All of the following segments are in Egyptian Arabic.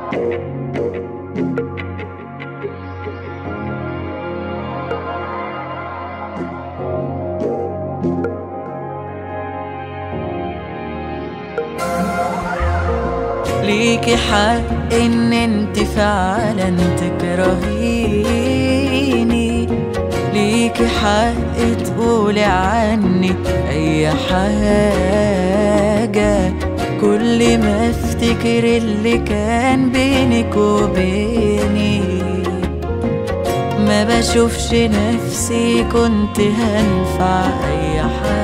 ليكي حق ان انت فعلا تكرهيني ليكي حق تقولي عني اي حاجة كل ما افتكر اللي كان بينك وبيني ما بشوفش نفسي كنت هنفع اي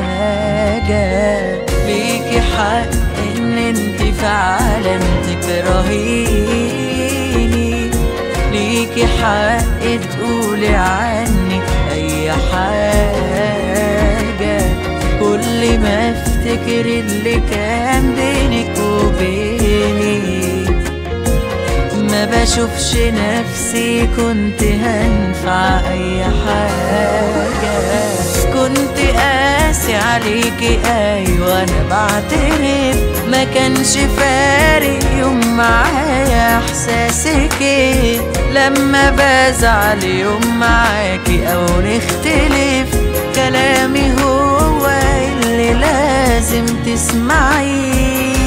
حاجة ليكي حق ان انت فعلا تكرهيني ليكي حق تقولي عني اي حاجة كل ما افتكر اللي كان بينك وبيني ما بشوفش نفسي كنت هنفع اي حاجة كنت قاسي عليكي ايوه انا بعترف ما كانش فارق يوم معايا احساسك إيه لما بزعل يوم معاكي او نختلف كلامي هو اللي لازم تسمعيه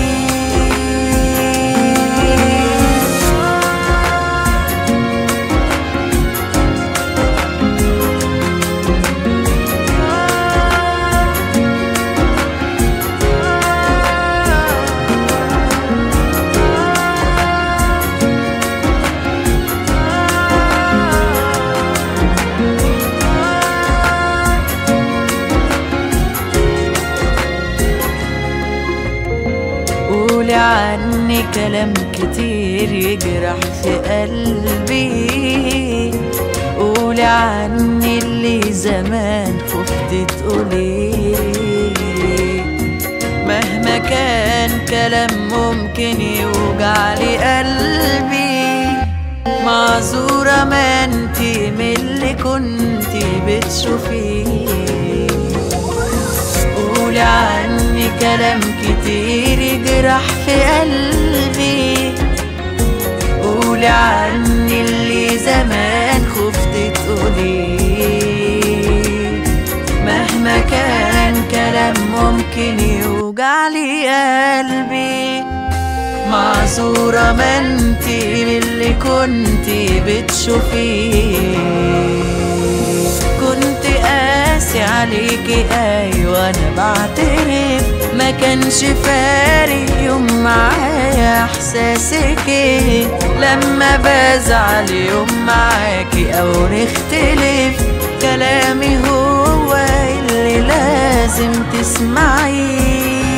قولي عني كلام كتير يجرح في قلبي قولي عني اللي زمان خفت تقولي مهما كان كلام ممكن يوجع لي قلبي معذورة ما انتي من اللي كنتي بتشوفيه قولي عني كلام كتير يجرح في قلبي قولي عني اللي زمان خفت تقولي مهما كان كلام ممكن يوجع لي قلبي معذورة ما انتي اللي كنتي بتشوفيه كنت قاسي عليكي ايوه انا بعترف ما كانش فارق يوم معايا احساسك إيه لما بزعل يوم معاكي او نختلف كلامي هو اللي لازم تسمعيه